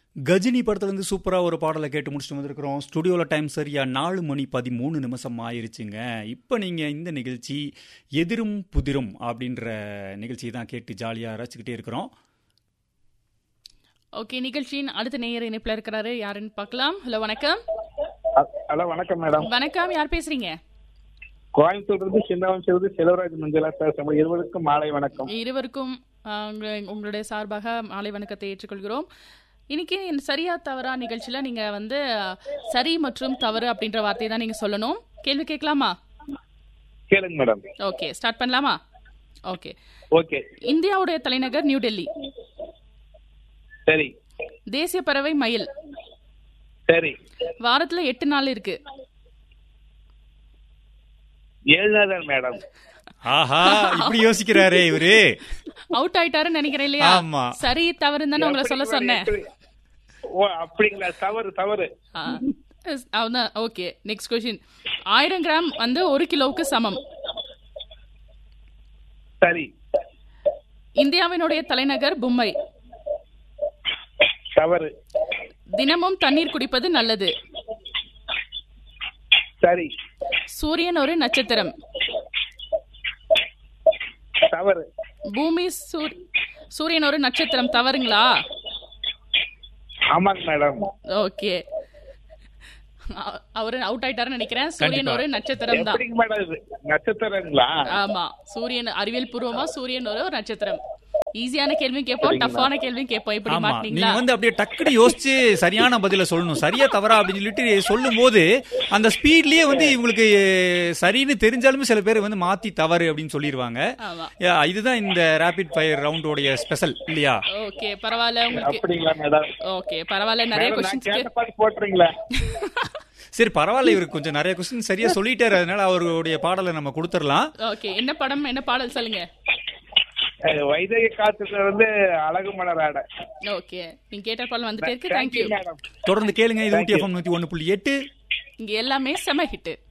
கஜினி படத்துலேருந்து சூப்பராக ஒரு பாடலை கேட்டு முடிச்சுட்டு வந்திருக்கிறோம் ஸ்டுடியோவில் டைம் சரியா நாலு மணி பதிமூணு நிமிஷம் ஆயிருச்சுங்க இப்போ நீங்கள் இந்த நிகழ்ச்சி எதிரும் புதிரும் அப்படின்ற நிகழ்ச்சியை தான் கேட்டு ஜாலியாக ரசிச்சுக்கிட்டே இருக்கிறோம் ஓகே நிகழ்ச்சியின் அடுத்த நேயர் இணைப்புல இருக்கிறாரு யாருன்னு பார்க்கலாம் ஹலோ வணக்கம் ஹலோ வணக்கம் மேடம் வணக்கம் யார் பேசுறீங்க கோயம்புத்தூர்ல இருந்து சின்னவன் சிறுது செல்வராஜ் மஞ்சளா பேசுறோம் இருவருக்கும் மாலை வணக்கம் இருவருக்கும் ஆ, உங்க- உங்களுடைய சார்பாக மாலை வணக்கத்தை ஏற்றுக்கொள்கிறோம் இன்னைக்கு இந்த சரியா தவறா நிகழ்ச்சியில நீங்க வந்து ஆ, சரி மற்றும் தவறு அப்படின்ற வார்த்தையை தான் நீங்க சொல்லணும் கேள்வி கேட்கலாமா கேளுங்க மேடம் ஓகே ஸ்டார்ட் பண்ணலாமா ஓகே ஓகே இந்தியாவுடைய தலைநகர் நியூ டெல்லி சரி தேசிய பறவை மயில் சரி வாரத்துல எட்டு நாள் இருக்கு ஏழு நாள் தான் மேடம் ஆஹா இப்படி யோசிக்கிறாரே இவரு அவுட் ஆயிட்டாருன்னு நினைக்கிறேன் இல்லையா ஆமா. சரி தவறுன்னு தானே உங்களை சொல்ல சொன்னேன் ஓ அப்படிங்களா தவறு தவறு ஆ, எஸ், அதான் ஓகே நெக்ஸ்ட் கொஸ்டின் ஆயிரம் கிராம் வந்து ஒரு கிலோவுக்கு சமம் சரி இந்தியாவினுடைய தலைநகர் மும்பை தவறு தினமும் தண்ணீர் குடிப்பது நல்லது சரி சூரியன் ஒரு நட்சத்திரம் தவறு பூமி சூர்- சூரியன் ஒரு நட்சத்திரம் தவறுங்களா ஆமாங்க மேடம் ஓகே அ- அவரு அவுட் ஆயிட்டாருன்னு நினைக்கிறேன் சூரியன் கண்டிப்பா. ஒரு நட்சத்திரம் தான் எப்படிங்க மேடம் இது நட்சத்திரங்களா ஆமா சூரியன் அறிவியல் பூர்வமா சூரியன் ஒரு நட்சத்திரம் ஈஸியான கேள்வியும் கேட்போம் டஃப்பான கேள்வியும் கேட்போம் இப்படி ஆமா மாட்டீங்களா நீங்க வந்து அப்படியே டக்குனு யோசிச்சு சரியான பதில சொல்லணும் சரியா தவறா அப்படின்னு சொல்லிட்டு சொல்லும் போது அந்த ஸ்பீட்லயே வந்து இவங்களுக்கு சரின்னு தெரிஞ்சாலுமே சில பேர் வந்து மாத்தி தவறு அப்படின்னு சொல்லிடுவாங்க ஆமா யா, இதுதான் இந்த ரேபிட் ஃபயர் ரவுண்டோடைய ஸ்பெஷல் இல்லையா ஓகே பரவாயில்ல உங்களுக்கு அப்படிங்களா மேடம் ஓகே பரவாயில்ல நிறைய மேடம், நான் கொஸ்டின்ஸ்க்கு கேட்ட பாட்டு போட்டுறீங்களா சரி பரவாயில்ல இவருக்கு கொஞ்சம் நிறைய கொஸ்டின் சரியா சொல்லிட்டாரு அதனால அவருடைய பாடலை நம்ம கொடுத்துடலாம் ஓகே என்ன படம் என்ன பாடல் சொல்லுங்க அஹ், வைதகி காத்துல வந்து அழகு மலர் ஆட ஓகே நீங்க கேட்ட பாடல் வந்துட்டே இருக்கு தேங்க்யூ மேடம் தொடர்ந்து கேளுங்க இது ஊட்டி எஃப்எம் நூத்தி ஒன்னு புள்ளி எட்டு இங்க எல்லாமே செம ஹிட்